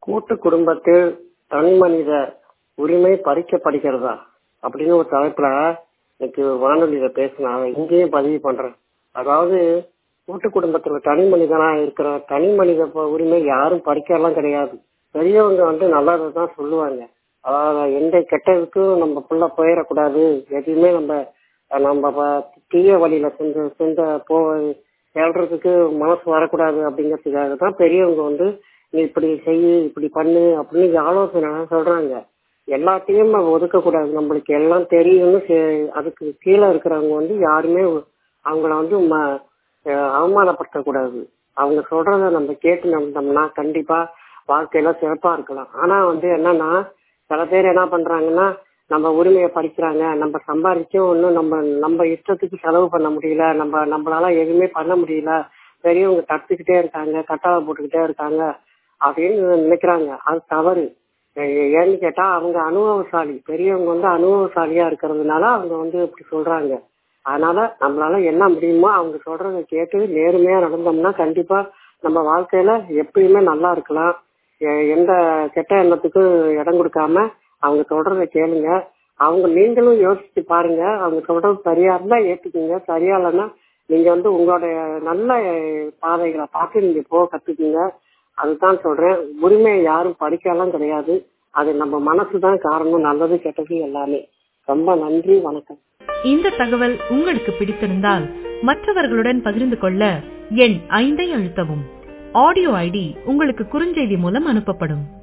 கூட்டு குடும்பத்தில் தனிமனித உரிமை பறிக்கப்படுகிறதா அப்படின்னு ஒரு தலைப்புல இன்னைக்கு ஒரு வானொலியில பேசினாங்க இங்கேயும் பதிவு பண்றேன் அதாவது கூட்டு குடும்பத்துல தனி மனிதனா இருக்கிற தனி மனித ப- உரிமை யாரும் பறிக்கலாம் கிடையாது பெரியவங்க வந்து நல்லதை தான் சொல்லுவாங்க அதாவது எந்த கெட்டதுக்கும் நம்ம புள்ள போயிடக்கூடாது எதையுமே நம்ம நம்ம ப- தீய வழியில செஞ்ச செஞ்ச போ செல்றதுக்கு மனசு வரக்கூடாது அப்படிங்கிறதுக்காக தான் பெரியவங்க வந்து நீ இப்படி செய்யு இப்படி பண்ணு அப்படின்னு ஆலோசனை சொல்றாங்க எல்லாத்தையும் நம்ம ஒதுக்க கூடாது நம்மளுக்கு எல்லாம் தெரியும்னு செ- அதுக்கு கீழே இருக்கிறவங்க வந்து யாருமே அவங்கள வந்து ம- அஹ் அவமானப்படுத்தக்கூடாது அவங்க சொல்றத நம்ம கேட்டு நடந்தோம்னா கண்டிப்பா வாழ்க்கையில சிறப்பா இருக்கலாம் ஆனா வந்து என்னன்னா சில பேர் என்ன பண்றாங்கன்னா நம்ம உரிமையை பறிக்கிறாங்க நம்ம சம்பாதிச்சும் ஒன்றும் நம்ம நம்ம இஷ்டத்துக்கு செலவு பண்ண முடியல நம்ம நம்மளால எதுவுமே பண்ண முடியல பெரியவங்க கத்துக்கிட்டே இருக்காங்க கட்டாவை போட்டுக்கிட்டே இருக்காங்க அப்படின்னு நினைக்கிறாங்க அது தவறு ஏ- ஏன்னு கேட்டா அவங்க அனுபவசாலி பெரியவங்க வந்து அனுபவசாலியா இருக்கிறதுனால அவங்க வந்து இப்படி சொல்றாங்க அதனால நம்மளால என்ன முடியுமோ அவங்க சொல்றதை கேட்டு நேர்மையா நடந்தோம்னா கண்டிப்பா நம்ம வாழ்க்கையில எப்பயுமே நல்லா இருக்கலாம் எ- எந்த கெட்ட எண்ணத்துக்கும் இடம் கொடுக்காம அவங்க சொல்றதை கேளுங்க அவங்க நீங்களும் யோசிச்சு பாருங்க அவங்க சொல்றது சரியா இருந்தா ஏத்துக்குங்க சரியா இல்லைன்னா நீங்க வந்து உங்களுடைய நல்ல பாதைகளை பார்த்து நீங்க போக கத்துக்குங்க அதுதான் சொல்றேன் உரிமையை யாரும் படிக்கலாம் கிடையாது அது நம்ம மனசு தான் காரணம் நல்லது கெட்டது எல்லாமே ரொம்ப நன்றி வணக்கம் இந்த தகவல் உங்களுக்கு பிடித்திருந்தால் மற்றவர்களுடன் பகிர்ந்து கொள்ள எண் ஐந்தை அழுத்தவும் ஆடியோ ஐடி உங்களுக்கு குறுஞ்செய்தி மூலம் அனுப்பப்படும்